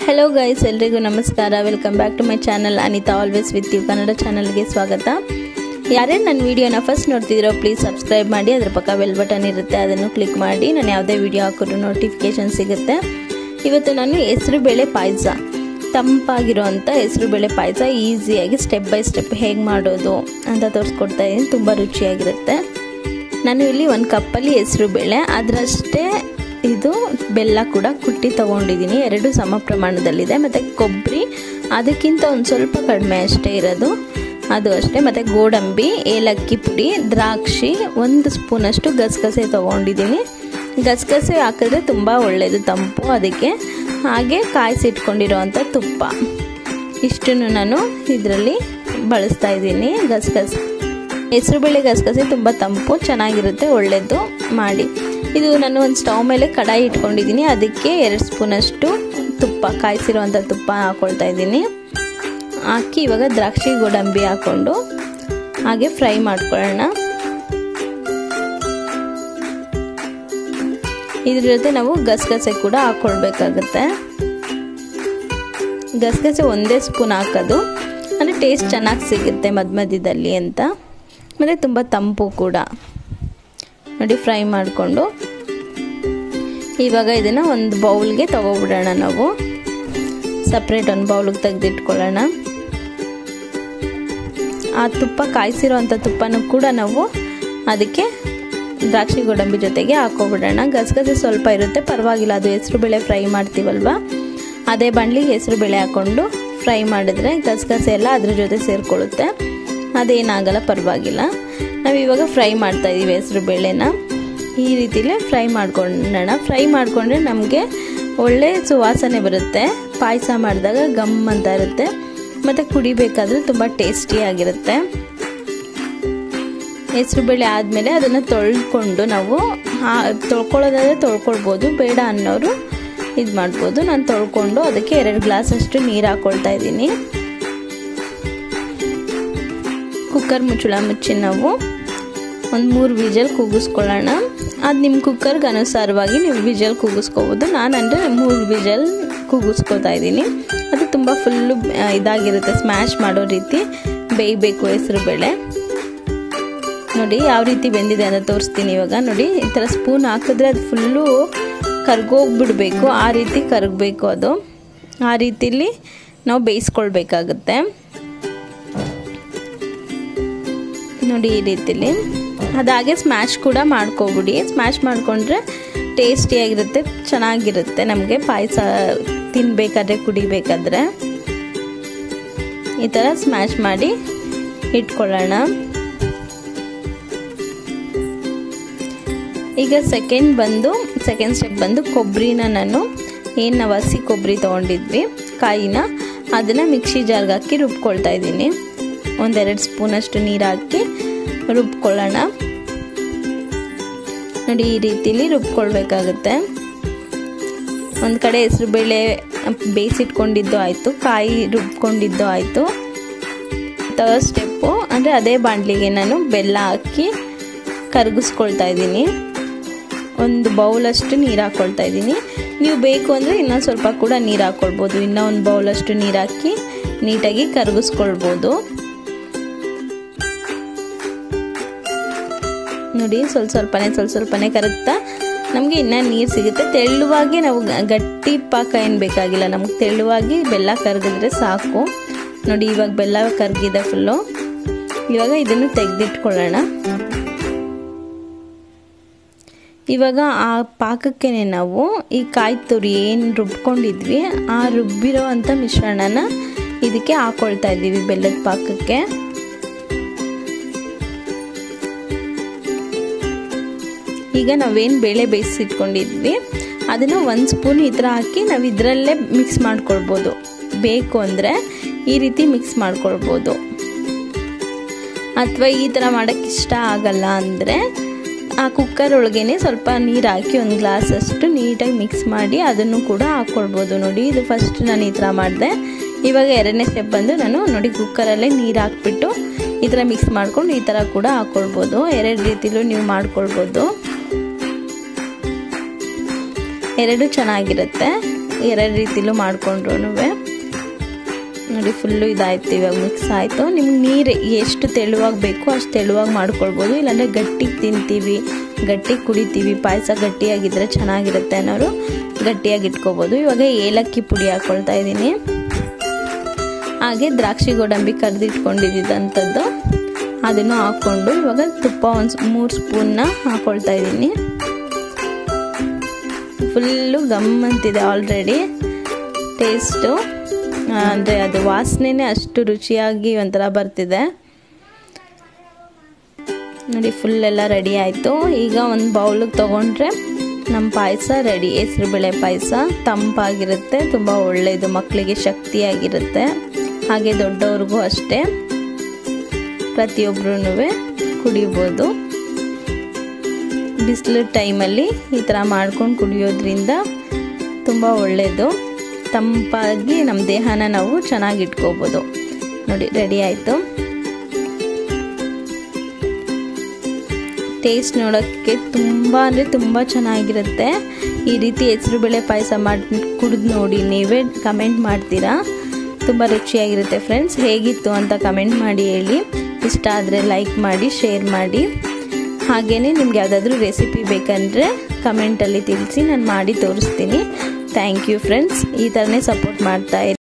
hello guys ಎಲ್ರಿಗೂ ನಮಸ್ಕಾರ welcome back to my channel Anitha always with you Kannada ಚಾನಲ್ಗೆ ಸ್ವಾಗತ ಯಾರ್ಯಾರು ನನ್ನ ವೀಡಿಯೋನ ಫಸ್ಟ್ ನೋಡ್ತಿದ್ದೀರೋ ಪ್ಲೀಸ್ ಸಬ್ಸ್ಕ್ರೈಬ್ ಮಾಡಿ ಅದ್ರ ಪಕ್ಕ ಬೆಲ್ ಬಟನ್ ಇರುತ್ತೆ ಅದನ್ನು ಕ್ಲಿಕ್ ಮಾಡಿ ನಾನು ಯಾವುದೇ ವೀಡಿಯೋ ಹಾಕಿದ್ರು ನೋಟಿಫಿಕೇಶನ್ ಸಿಗುತ್ತೆ ಇವತ್ತು ನಾನು ಹೆಸರು ಬೇಳೆ ಪಾಯಸ ತಂಪಾಗಿರೋವಂಥ ಹೆಸರು ಬೇಳೆ ಪಾಯಸ ಈಸಿಯಾಗಿ ಸ್ಟೆಪ್ ಬೈ ಸ್ಟೆಪ್ ಹೇಗೆ ಮಾಡೋದು ಅಂತ ತೋರಿಸ್ಕೊಡ್ತಾ ಇದ್ದೀನಿ ತುಂಬ ರುಚಿಯಾಗಿರುತ್ತೆ ನಾನು ಇಲ್ಲಿ ಒಂದು ಕಪ್ಪಲ್ಲಿ ಹೆಸರು ಬೇಳೆ ಅದರಷ್ಟೇ ಇದು ಬೆಲ್ಲ ಕೂಡ ಕುಟ್ಟಿ ತೊಗೊಂಡಿದ್ದೀನಿ ಎರಡು ಸಮ ಪ್ರಮಾಣದಲ್ಲಿದೆ ಮತ್ತು ಕೊಬ್ಬರಿ ಅದಕ್ಕಿಂತ ಒಂದು ಸ್ವಲ್ಪ ಕಡಿಮೆ ಅಷ್ಟೇ ಇರೋದು ಅದು ಅಷ್ಟೇ ಮತ್ತು ಗೋಡಂಬಿ ಏಲಕ್ಕಿ ಪುಡಿ ದ್ರಾಕ್ಷಿ ಒಂದು ಸ್ಪೂನಷ್ಟು ಗಸಗಸೆ ತೊಗೊಂಡಿದ್ದೀನಿ ಗಸಗಸೆ ಹಾಕಿದ್ರೆ ತುಂಬ ಒಳ್ಳೆಯದು ತಂಪು ಅದಕ್ಕೆ ಹಾಗೆ ಕಾಯಿಸಿಟ್ಕೊಂಡಿರೋವಂಥ ತುಪ್ಪ ಇಷ್ಟನ್ನು ನಾನು ಇದರಲ್ಲಿ ಬಳಸ್ತಾ ಇದ್ದೀನಿ ಗಸಗಸೆ ಹೆಸರುಬೇಳೆ ಗಸಗಸೆ ತುಂಬ ತಂಪು ಚೆನ್ನಾಗಿರುತ್ತೆ ಒಳ್ಳೆಯದು ಮಾಡಿ ಇದು ನಾನು ಒಂದು ಸ್ಟವ್ ಮೇಲೆ ಕಡಾಯಿ ಇಟ್ಕೊಂಡಿದ್ದೀನಿ ಅದಕ್ಕೆ ಎರಡು ಸ್ಪೂನಷ್ಟು ತುಪ್ಪ ಕಾಯಿಸಿರುವಂಥ ತುಪ್ಪ ಹಾಕ್ಕೊಳ್ತಾ ಇದ್ದೀನಿ ಹಾಕಿ ಇವಾಗ ದ್ರಾಕ್ಷಿ ಗೋಡಂಬಿ ಹಾಕ್ಕೊಂಡು ಹಾಗೆ ಫ್ರೈ ಮಾಡ್ಕೊಳ್ಳೋಣ ಇದ್ರ ಜೊತೆ ನಾವು ಗಸಗಸೆ ಕೂಡ ಹಾಕ್ಕೊಳ್ಬೇಕಾಗತ್ತೆ ಗಸಗಸೆ ಒಂದೇ ಸ್ಪೂನ್ ಹಾಕೋದು ಅಂದರೆ ಟೇಸ್ಟ್ ಚೆನ್ನಾಗಿ ಸಿಗುತ್ತೆ ಮಧ್ಯ ಮಧ್ಯದಲ್ಲಿ ಅಂತ ಮತ್ತು ತುಂಬ ತಂಪು ಕೂಡ ನೋಡಿ ಫ್ರೈ ಮಾಡಿಕೊಂಡು ಇವಾಗ ಇದನ್ನು ಒಂದು ಬೌಲ್ಗೆ ತಗೋಬಿಡೋಣ ನಾವು ಸಪ್ರೇಟ್ ಒಂದು ಬೌಲಿಗೆ ತೆಗೆದಿಟ್ಕೊಳ್ಳೋಣ ಆ ತುಪ್ಪ ಕಾಯಿಸಿರೋವಂಥ ತುಪ್ಪನೂ ಕೂಡ ನಾವು ಅದಕ್ಕೆ ದ್ರಾಕ್ಷಿ ಗೋಡಂಬಿ ಜೊತೆಗೆ ಹಾಕೋಬಿಡೋಣ ಗಸಗಸೆ ಸ್ವಲ್ಪ ಇರುತ್ತೆ ಪರವಾಗಿಲ್ಲ ಅದು ಹೆಸರು ಬೇಳೆ ಫ್ರೈ ಮಾಡ್ತೀವಲ್ವ ಅದೇ ಬಾಣಲಿಗೆ ಹೆಸರು ಬೇಳೆ ಹಾಕ್ಕೊಂಡು ಫ್ರೈ ಮಾಡಿದ್ರೆ ಗಸಗಸೆ ಎಲ್ಲ ಅದ್ರ ಜೊತೆ ಸೇರಿಕೊಳ್ಳುತ್ತೆ ಅದೇನಾಗಲ್ಲ ಪರವಾಗಿಲ್ಲ ನಾವು ಇವಾಗ ಫ್ರೈ ಮಾಡ್ತಾ ಇದ್ದೀವಿ ಹೆಸರು ಬೇಳೆನ ಈ ರೀತಿಲೇ ಫ್ರೈ ಮಾಡ್ಕೊಳ್ಳೋಣ ಫ್ರೈ ಮಾಡಿಕೊಂಡ್ರೆ ನಮಗೆ ಒಳ್ಳೆ ಸುವಾಸನೆ ಬರುತ್ತೆ ಪಾಯಸ ಮಾಡಿದಾಗ ಗಮ್ ಅಂತ ಇರುತ್ತೆ ಮತ್ತು ಕುಡಿಬೇಕಾದ್ರೆ ತುಂಬ ಟೇಸ್ಟಿಯಾಗಿರುತ್ತೆ ಹೆಸರು ಬೇಳೆ ಆದಮೇಲೆ ಅದನ್ನು ತೊಳ್ಕೊಂಡು ನಾವು ತೊಳ್ಕೊಳ್ಳೋದಾದರೆ ತೊಳ್ಕೊಳ್ಬೋದು ಬೇಡ ಅನ್ನೋರು ಇದು ಮಾಡ್ಬೋದು ನಾನು ತೊಳ್ಕೊಂಡು ಅದಕ್ಕೆ ಎರಡು ಗ್ಲಾಸಷ್ಟು ನೀರು ಹಾಕ್ಕೊಳ್ತಾ ಇದ್ದೀನಿ ಕುಕ್ಕರ್ ಮುಚ್ಚಳ ಮುಚ್ಚಿ ನಾವು ಒಂದು ಮೂರು ವಿಜಲ್ ಕೂಗಿಸ್ಕೊಳ್ಳೋಣ ಅದು ನಿಮ್ಮ ಕುಕ್ಕರ್ಗೆ ಅನುಸಾರವಾಗಿ ನೀವು ವಿಜಲ್ ಕೂಗಿಸ್ಕೋಬೋದು ನಾನು ಅಂದರೆ ಮೂರು ವಿಜಲ್ ಕೂಗಿಸ್ಕೋತಾ ಇದ್ದೀನಿ ಅದು ತುಂಬ ಫುಲ್ಲು ಇದಾಗಿರುತ್ತೆ ಸ್ಮ್ಯಾಶ್ ಮಾಡೋ ರೀತಿ ಬೇಯಬೇಕು ಹೆಸರು ಬೇಳೆ ನೋಡಿ ಯಾವ ರೀತಿ ಬೆಂದಿದೆ ಅಂತ ತೋರಿಸ್ತೀನಿ ಇವಾಗ ನೋಡಿ ಈ ಥರ ಸ್ಪೂನ್ ಹಾಕಿದ್ರೆ ಅದು ಫುಲ್ಲು ಕರ್ಗೋಗ್ಬಿಡ್ಬೇಕು ಆ ರೀತಿ ಕರಗಬೇಕು ಅದು ಆ ರೀತಿಲಿ ನಾವು ಬೇಯಿಸ್ಕೊಳ್ಬೇಕಾಗುತ್ತೆ ನೋಡಿ ಈ ರೀತಿಲಿ ಅದಾಗೆ ಸ್ಮ್ಯಾಶ್ ಕೂಡ ಮಾಡ್ಕೊಬಿಡಿ ಸ್ಮ್ಯಾಶ್ ಮಾಡಿಕೊಂಡ್ರೆ ಟೇಸ್ಟಿಯಾಗಿರುತ್ತೆ ಚೆನ್ನಾಗಿರುತ್ತೆ ನಮಗೆ ಪಾಯಸ ತಿನ್ನಬೇಕಾದ್ರೆ ಕುಡಿಬೇಕಾದ್ರೆ ಈ ಥರ ಸ್ಮ್ಯಾಶ್ ಮಾಡಿ ಇಟ್ಕೊಳ್ಳೋಣ ಈಗ ಸೆಕೆಂಡ್ ಬಂದು ಸೆಕೆಂಡ್ ಸ್ಟೆಪ್ ಬಂದು ಕೊಬ್ಬರಿನ ನಾನು ಏನು ನಾವು ಹಸಿ ಕೊಬ್ಬರಿ ತೊಗೊಂಡಿದ್ವಿ ಕಾಯಿನ ಅದನ್ನು ಮಿಕ್ಸಿ ಜಾರ್ಗೆ ಹಾಕಿ ರುಬ್ಕೊಳ್ತಾ ಇದ್ದೀನಿ ಒಂದೆರಡು ಸ್ಪೂನಷ್ಟು ನೀರು ಹಾಕಿ ರುಬ್ಕೊಳ್ಳೋಣ ನೋಡಿ ಈ ರೀತಿಲಿ ರುಬ್ಕೊಳ್ಬೇಕಾಗುತ್ತೆ ಒಂದು ಕಡೆ ಹೆಸರು ಬೇಳೆ ಬೇಯಿಸಿಟ್ಕೊಂಡಿದ್ದು ಆಯಿತು ಕಾಯಿ ರುಬ್ಕೊಂಡಿದ್ದು ಆಯಿತು ಥರ್ಡ್ ಸ್ಟೆಪ್ಪು ಅಂದರೆ ಅದೇ ಬಾಣಲಿಗೆ ನಾನು ಬೆಲ್ಲ ಹಾಕಿ ಕರಗಿಸ್ಕೊಳ್ತಾ ಇದ್ದೀನಿ ಒಂದು ಬೌಲಷ್ಟು ನೀರು ಹಾಕ್ಕೊಳ್ತಾ ಇದ್ದೀನಿ ನೀವು ಬೇಕು ಅಂದರೆ ಇನ್ನೊಂದು ಸ್ವಲ್ಪ ಕೂಡ ನೀರು ಹಾಕ್ಕೊಳ್ಬೋದು ಇನ್ನೂ ಒಂದು ಬೌಲಷ್ಟು ನೀರು ಹಾಕಿ ನೀಟಾಗಿ ಕರಗಿಸ್ಕೊಳ್ಬೋದು ನೋಡಿ ಸ್ವಲ್ಪ ಸ್ವಲ್ಪನೇ ಸ್ವಲ್ಪ ಸ್ವಲ್ಪನೇ ಕರಗ್ತಾ ನಮಗೆ ಇನ್ನೂ ನೀರು ಸಿಗುತ್ತೆ ತೆಳ್ಳುವಾಗಿ ನಾವು ಗಟ್ಟಿ ಪಾಕ ಏನು ಬೇಕಾಗಿಲ್ಲ ನಮ್ಗೆ ತೆಳ್ಳುವಾಗಿ ಬೆಲ್ಲ ಕರಗಿದ್ರೆ ಸಾಕು ನೋಡಿ ಇವಾಗ ಬೆಲ್ಲ ಕರಗಿದೆ ಫುಲ್ಲು ಇವಾಗ ಇದನ್ನು ತೆಗೆದಿಟ್ಕೊಳ್ಳೋಣ ಇವಾಗ ಆ ಪಾಕಕ್ಕೆ ನಾವು ಈ ಕಾಯಿ ತುರಿ ಏನು ರುಬ್ಕೊಂಡಿದ್ವಿ ಆ ರುಬ್ಬಿರೋ ಅಂಥ ಮಿಶ್ರಣನ ಇದಕ್ಕೆ ಹಾಕೊಳ್ತಾ ಇದ್ದೀವಿ ಬೆಲ್ಲದ ಪಾಕಕ್ಕೆ ಈಗ ನಾವೇನು ಬೇಳೆ ಬೇಯಿಸಿಟ್ಕೊಂಡಿದ್ವಿ ಅದನ್ನು ಒಂದು ಸ್ಪೂನ್ ಈ ಥರ ಹಾಕಿ ನಾವು ಇದರಲ್ಲೇ ಮಿಕ್ಸ್ ಮಾಡ್ಕೊಳ್ಬೋದು ಬೇಕು ಅಂದರೆ ಈ ರೀತಿ ಮಿಕ್ಸ್ ಮಾಡ್ಕೊಳ್ಬೋದು ಅಥವಾ ಈ ಥರ ಮಾಡೋಕ್ಕೆ ಇಷ್ಟ ಆಗಲ್ಲ ಅಂದರೆ ಆ ಕುಕ್ಕರ್ ಒಳಗೇನೆ ಸ್ವಲ್ಪ ನೀರು ಹಾಕಿ ಒಂದು ಗ್ಲಾಸಷ್ಟು ನೀಟಾಗಿ ಮಿಕ್ಸ್ ಮಾಡಿ ಅದನ್ನು ಕೂಡ ಹಾಕ್ಕೊಳ್ಬೋದು ನೋಡಿ ಇದು ಫಸ್ಟ್ ನಾನು ಈ ಥರ ಮಾಡಿದೆ ಇವಾಗ ಎರಡನೇ ಸ್ಟೆಪ್ ಬಂದು ನಾನು ನೋಡಿ ಕುಕ್ಕರಲ್ಲೇ ನೀರು ಹಾಕ್ಬಿಟ್ಟು ಈ ಥರ ಮಿಕ್ಸ್ ಮಾಡ್ಕೊಂಡು ಈ ಥರ ಕೂಡ ಹಾಕ್ಕೊಳ್ಬೋದು ಎರಡು ರೀತಿಲೂ ನೀವು ಮಾಡ್ಕೊಳ್ಬೋದು ಎರಡು ಚೆನ್ನಾಗಿರುತ್ತೆ ಎರಡು ರೀತಿಲೂ ಮಾಡ್ಕೊಂಡ್ರು ನೋಡಿ ಫುಲ್ಲು ಇದಾಯ್ತು ಇವಾಗ ಮಿಕ್ಸ್ ಆಯಿತು ನಿಮ್ಗೆ ನೀರು ಎಷ್ಟು ತೆಳುವಾಗಿ ಬೇಕೋ ಅಷ್ಟು ತೆಳುವಾಗಿ ಮಾಡ್ಕೊಳ್ಬೋದು ಇಲ್ಲಾಂದರೆ ಗಟ್ಟಿಗೆ ತಿಂತೀವಿ ಗಟ್ಟಿಗೆ ಕುಡಿತೀವಿ ಪಾಯಸ ಗಟ್ಟಿಯಾಗಿದ್ದರೆ ಚೆನ್ನಾಗಿರುತ್ತೆ ಅನ್ನೋರು ಗಟ್ಟಿಯಾಗಿ ಇಟ್ಕೋಬೋದು ಇವಾಗ ಏಲಕ್ಕಿ ಪುಡಿ ಹಾಕ್ಕೊಳ್ತಾ ಇದ್ದೀನಿ ಹಾಗೆ ದ್ರಾಕ್ಷಿ ಗೋಡಂಬಿ ಕರೆದಿಟ್ಕೊಂಡಿದ್ದಂಥದ್ದು ಅದನ್ನು ಹಾಕ್ಕೊಂಡು ಇವಾಗ ತುಪ್ಪ ಒಂದು ಮೂರು ಸ್ಪೂನ್ನ ಹಾಕ್ಕೊಳ್ತಾ ಇದ್ದೀನಿ ಫುಲ್ಲು ಗಮ್ಮಂತಿದೆ ಆಲ್ರೆಡಿ ಟೇಸ್ಟು ಅಂದರೆ ಅದು ವಾಸನೆನೇ ಅಷ್ಟು ರುಚಿಯಾಗಿ ಒಂಥರ ಬರ್ತಿದೆ ನೋಡಿ ಫುಲ್ ಎಲ್ಲ ರೆಡಿ ಆಯಿತು ಈಗ ಒಂದು ಬೌಲಿಗೆ ತೊಗೊಂಡ್ರೆ ನಮ್ಮ ಪಾಯಸ ರೆಡಿ ಹೆಸ್ರುಬೇಳೆ ಪಾಯಸ ತಂಪಾಗಿರುತ್ತೆ ತುಂಬ ಒಳ್ಳೆಯದು ಮಕ್ಕಳಿಗೆ ಶಕ್ತಿಯಾಗಿರುತ್ತೆ ಹಾಗೆ ದೊಡ್ಡವ್ರಿಗೂ ಅಷ್ಟೇ ಪ್ರತಿಯೊಬ್ಬರೂ ಕುಡಿಬೋದು ಬಿಸಿಲು ಟೈಮಲ್ಲಿ ಈ ಥರ ಮಾಡ್ಕೊಂಡು ಕುಡಿಯೋದ್ರಿಂದ ತುಂಬ ಒಳ್ಳೆಯದು ತಂಪಾಗಿ ನಮ್ಮ ದೇಹನ ನಾವು ಚೆನ್ನಾಗಿ ಇಟ್ಕೋಬೋದು ನೋಡಿ ರೆಡಿ ಆಯಿತು ಟೇಸ್ಟ್ ನೋಡೋಕ್ಕೆ ತುಂಬ ಅಂದರೆ ತುಂಬ ಚೆನ್ನಾಗಿರುತ್ತೆ ಈ ರೀತಿ ಹೆಸರುಬೇಳೆ ಪಾಯಸ ಮಾಡಿ ಕುಡಿದು ನೋಡಿ ನೀವೇ ಕಮೆಂಟ್ ಮಾಡ್ತೀರಾ ತುಂಬ ರುಚಿಯಾಗಿರುತ್ತೆ ಫ್ರೆಂಡ್ಸ್ ಹೇಗಿತ್ತು ಅಂತ ಕಮೆಂಟ್ ಮಾಡಿ ಹೇಳಿ ಇಷ್ಟ ಆದರೆ ಲೈಕ್ ಮಾಡಿ ಶೇರ್ ಮಾಡಿ ಹಾಗೆಯೇ ನಿಮ್ಗೆ ಯಾವುದಾದ್ರೂ ರೆಸಿಪಿ ಬೇಕಂದರೆ ಕಮೆಂಟಲ್ಲಿ ತಿಳಿಸಿ ನಾನು ಮಾಡಿ ತೋರಿಸ್ತೀನಿ ಥ್ಯಾಂಕ್ ಯು ಫ್ರೆಂಡ್ಸ್ ಈ ಥರನೇ ಸಪೋರ್ಟ್ ಮಾಡ್ತಾ